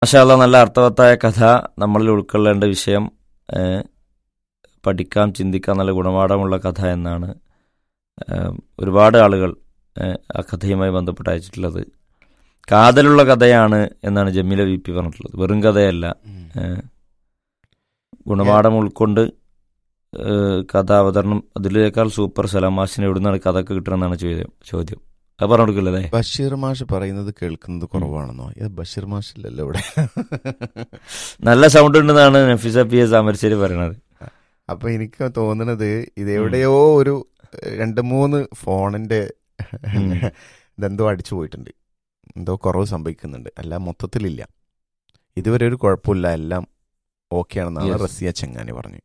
മാഷാല്ല നല്ല അർത്ഥവത്തായ കഥ നമ്മളിൽ ഉൾക്കൊള്ളേണ്ട വിഷയം ഏഹ്, പഠിക്കാം ചിന്തിക്കാം നല്ല ഗുണപാഠമുള്ള കഥ എന്നാണ് ഏഹ്, ഒരുപാട് ആളുകൾ ഏഹ്, ആ കഥയുമായി ബന്ധപ്പെട്ട് അയച്ചിട്ടുള്ളത് കാതലുള്ള കഥയാണ് എന്നാണ് ജമീല വി പി പറഞ്ഞിട്ടുള്ളത് വെറും കഥയല്ല ഏഹ്, ഗുണപാഠം ഉൾക്കൊണ്ട് ഏഹ്, കഥ അവതരണം അതിലേക്കാൾ സൂപ്പർ സലാമാഷിന് എവിടുന്നാണ് കഥക്ക് കിട്ടണമെന്നാണ് ചോദ്യം ചോദ്യം അത് പറഞ്ഞു കൊടുക്കില്ലേ ബഷീർ മാഷ് പറയുന്നത് കേൾക്കുന്നത് കുറവാണെന്നോ ഇത് ബഷീർ മാഷില്ലല്ലോ ഇവിടെ നല്ല സൗണ്ട് ഉണ്ടെന്നാണ് നഫീസ പി എസ് അമരശ്ശേരി പറയണത് അപ്പൊ എനിക്ക് തോന്നുന്നത് ഇത് എവിടെയോ ഒരു ഏഹ്, രണ്ട് മൂന്ന് ഫോണിന്റെ ഉം. ഇതെന്തോ അടിച്ചു പോയിട്ടുണ്ട് എന്തോ കുറവ് സംഭവിക്കുന്നുണ്ട് അല്ല മൊത്തത്തിലില്ല ഇതുവരെ ഒരു കുഴപ്പമില്ല എല്ലാം ഓക്കെ ആണെന്നാണ് Yes. റസിയ ചെങ്ങാനി പറഞ്ഞു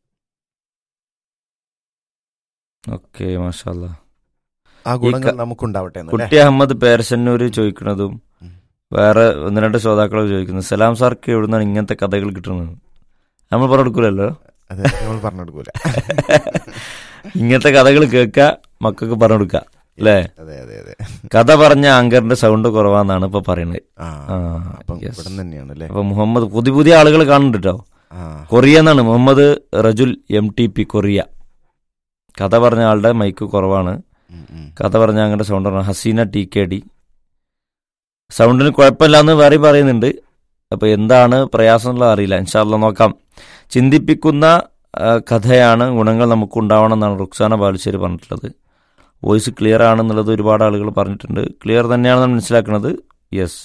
ഓക്കെ മാഷാല്ല ആ ഗുണങ്ങൾ ക- നമുക്കുണ്ടാവട്ടെ എന്നല്ലേ? കുട്ടി അഹമ്മദ് പേരശന്നൂർ ചോദിക്കുന്നതും ഉം. വേറെ ഒന്ന് രണ്ട് ശ്രോതാക്കളൊക്കെ ചോദിക്കുന്നത് സലാം സാർക്ക് എവിടുന്നാണ് ഇങ്ങനത്തെ കഥകൾ കിട്ടുന്നത് നമ്മൾ പറഞ്ഞു കൊടുക്കൂലല്ലോ അത് നമ്മൾ പറഞ്ഞു കൊടുക്കൂല ഇങ്ങനത്തെ കഥകൾ കേൾക്കുക മക്കൾക്ക് പറഞ്ഞു കൊടുക്കുക അല്ലേ അതെ അതെ അതെ കഥ പറഞ്ഞ ആങ്കറിന്റെ സൗണ്ട് കുറവാന്നാണ് ഇപ്പൊ പറയുന്നത് ആ ആ, അപ്പം yes. ഇവിടെ തന്നെയാണ് അല്ലേ അപ്പൊ മുഹമ്മദ് പുതിയ പുതിയ ആളുകൾ കാണുന്നുണ്ട് കേട്ടോ ആ കൊറിയ എന്നാണ് Muhammad Rajul M T P Korea കഥ പറഞ്ഞ ആളുടെ മൈക്ക് കുറവാണ് ഉം, ഉം. കഥ പറഞ്ഞ അങ്ങനെ സൗണ്ട് പറഞ്ഞു ഹസീന ടി കെ ഡി സൗണ്ടിന് കുഴപ്പമില്ലാന്ന് വേറെ പറയുന്നുണ്ട് അപ്പൊ എന്താണ് പ്രയാസം എന്നുള്ളത് അറിയില്ല ഇൻഷാല്ല നോക്കാം ചിന്തിപ്പിക്കുന്ന ആ, കഥയാണ് ഗുണങ്ങൾ നമുക്ക് ഉണ്ടാവണം എന്നാണ് റുക്സാന ബാലുശ്ശേരി പറഞ്ഞിട്ടുള്ളത് വോയിസ് ക്ലിയർ ആണെന്നുള്ളത് ഒരുപാട് ആളുകൾ പറഞ്ഞിട്ടുണ്ട് ക്ലിയർ തന്നെയാണെന്ന് മനസ്സിലാക്കുന്നത് യെസ്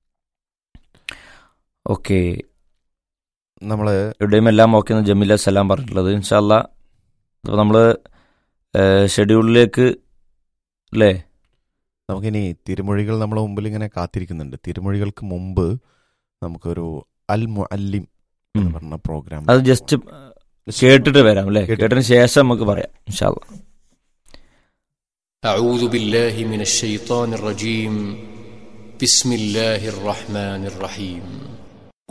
ഓക്കെ നമ്മള് ഇവിടെയും എല്ലാം ഓക്കെ എന്ന് ജമീല സലാം പറഞ്ഞിട്ടുള്ളത് ഇൻഷാല്ല അപ്പോൾ നമ്മൾ ഷെഡ്യൂളിലേക്ക് അല്ലേ നമുക്കിനി തിരുമൊഴികൾ നമ്മളെ മുമ്പിൽ ഇങ്ങനെ കാത്തിരിക്കുന്നുണ്ട് തിരുമൊഴികൾക്ക് മുമ്പ് നമുക്കൊരു അൽ മുഅല്ലിം എന്ന് ഉം. പറഞ്ഞ പ്രോഗ്രാം അത് ജസ്റ്റ് കേട്ടിട്ട് വരാം അല്ലേ കേട്ടിട്ട്. കേട്ടതിന് ശേഷം നമുക്ക് പറയാം ഇൻഷാല്ല أعوذ بالله من الشيطان الرجيم بسم الله الرحمن الرحيم